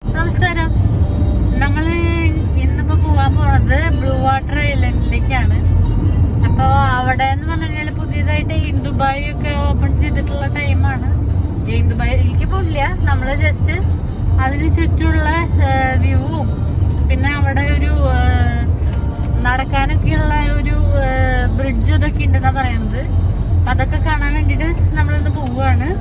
നമസ്കാരം നമ്മള് ഇന്നിപ്പോ പോവാൻ പോണത് ബ്ലൂ വാട്ടർ ഐലൻഡിലേക്കാണ് അപ്പൊ അവിടെ എന്ന് പറഞ്ഞു കഴിഞ്ഞാല് പുതിയതായിട്ട് ദുബായ് ഒക്കെ ഓപ്പൺ ചെയ്തിട്ടുള്ള ടൈമാണ് ദുബായിലേക്ക് പോയില്ല നമ്മള് ജസ്റ്റ് അതിന് ചുറ്റുമുള്ള വ്യൂവും പിന്നെ അവിടെ ഒരു ആ, നടക്കാനൊക്കെയുള്ള ഒരു ബ്രിഡ്ജ് ഇതൊക്കെ ഉണ്ടെന്നാ പറയുന്നത് അപ്പൊ അതൊക്കെ കാണാൻ വേണ്ടിട്ട് നമ്മളിന്ന് പോവുകയാണ്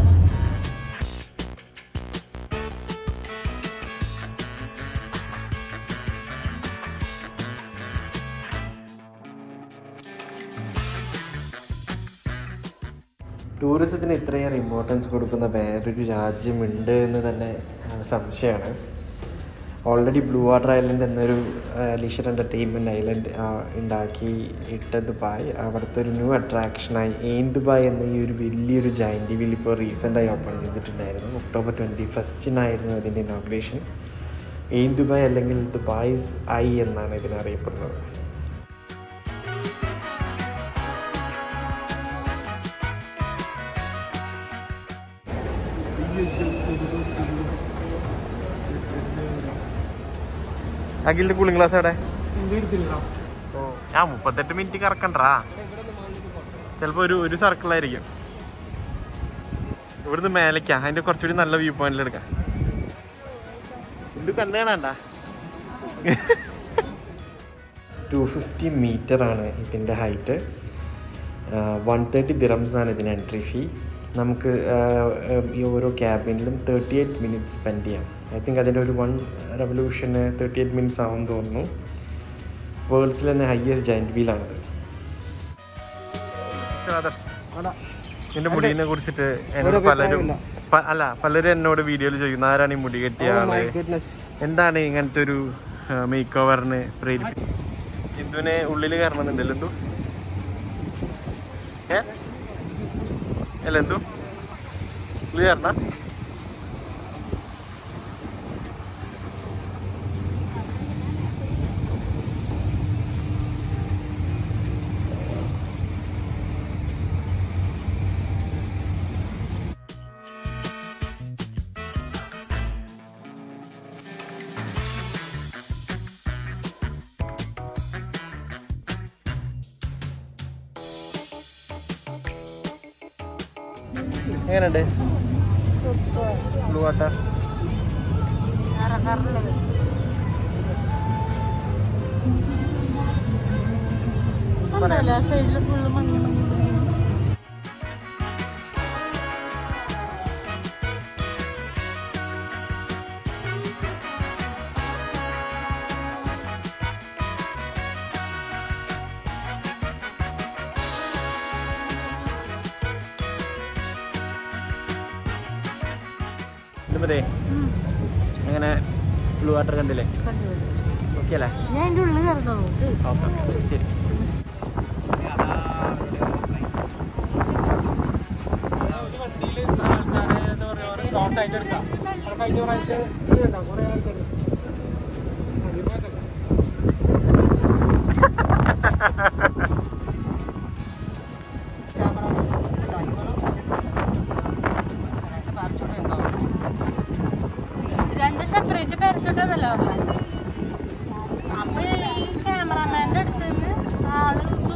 ടൂറിസത്തിന് ഇത്രയേറെ ഇമ്പോർട്ടൻസ് കൊടുക്കുന്ന വേറൊരു രാജ്യമുണ്ട് എന്ന് തന്നെ ആ, സംശയമാണ് ഓൾറെഡി ബ്ലൂ വാട്ടർ ഐലൻഡ് എന്നൊരു ലീഷർ എൻ്റർടൈൻമെൻറ്റ് ഐലൻഡ് ഉണ്ടാക്കി ഇട്ട ദുബായ് അവിടുത്തെ ഒരു ന്യൂ അട്രാക്ഷനായി എയിൻ ദുബായ് എന്ന ഈ ഒരു വലിയൊരു ജൈൻറ്റ് വീൽ ഇപ്പോൾ റീസെൻ്റായി ഓപ്പൺ ചെയ്തിട്ടുണ്ടായിരുന്നു ഒക്ടോബർ ട്വൻറ്റി ഫസ്റ്റിനായിരുന്നു അതിൻ്റെ ഇനോഗ്രേഷൻ എയിൻ ദുബായ് അല്ലെങ്കിൽ ദുബായ്സ് ഐ എന്നാണ് ഇതിനറിയപ്പെടുന്നത് അഖിലിന്റെ കൂളിംഗ് ക്ലാസ് എവിടെ ആ മുപ്പത്തെട്ട് മിനിറ്റ് കറക്കണ്ടാ ചിലപ്പോ ഒരു ഒരു സർക്കിളായിരിക്കും ഇവിടുന്ന് മേലേക്കാ അതിന്റെ കുറച്ചുകൂടി നല്ല വ്യൂ പോയിന്റിൽ എടുക്കാം ഇത് കണ്ടു കാണാണ്ട ടു ഫിഫ്റ്റി മീറ്റർ ആണ് ഇതിൻ്റെ ഹൈറ്റ് വൺ തേർട്ടി ദിറംസ് ആണ് ഇതിന് എൻട്രി ഫീ നമുക്ക് ആഹ്, ആഹ്, ഈ ഓരോ ക്യാബിനിലും തേർട്ടി എയ്റ്റ് മിനിറ്റ്സ് സ്പെൻഡ് ചെയ്യാം ഐ തിങ്ക് അതിൻ്റെ ഒരു വൺ റെവല്യൂഷന് തേർട്ടി എയ്റ്റ് മിനിറ്റ്സ് ആവും തോന്നുന്നു വേൾഡ്സിൽ തന്നെ ഹയസ്റ്റ് ജയൻറ്റ് വീലാണിത് നിന്റെ മുടിനെ കുറിച്ചിട്ട് എന്നോട് പലരും പ- അല്ല പലരും എന്നോട് വീഡിയോയിൽ ചോദിക്കുന്നു ആരാണ് ഈ മുടി കെട്ടിയ ആള് എന്താണ് ഇങ്ങനത്തെ ഒരു മേക്ക് ഓവറിന് പ്രേരിപ്പിച്ചത് ഹിന്ദുവിനെ ഉള്ളിൽ കയറണമെന്നുണ്ടല്ലോ എന്തു ഏ അല്ല എന്തു ഉള്ളിൽ കയറണ എങ്ങനെയുണ്ട് ബ്ലൂ വാട്ടർ സൈഡില് ഫുള്ള് മഞ്ഞ മഞ്ഞ ഇതുമതേ എങ്ങനെ ബ്ലൂ വാട്ടർ കണ്ടില്ലേ ഓക്കെ അല്ലേ ഞാൻ എന്റെ ഉള്ളിൽ കയറുന്നു ഓക്കെ ഓക്കെ ശരി രണ്ട് സെപ്പറേറ്റ് പാരച്ചൂട്ടതല്ലോ അപ്പൊ ഈ ക്യാമറാമാന്റെ അടുത്ത് നിന്ന് ആള്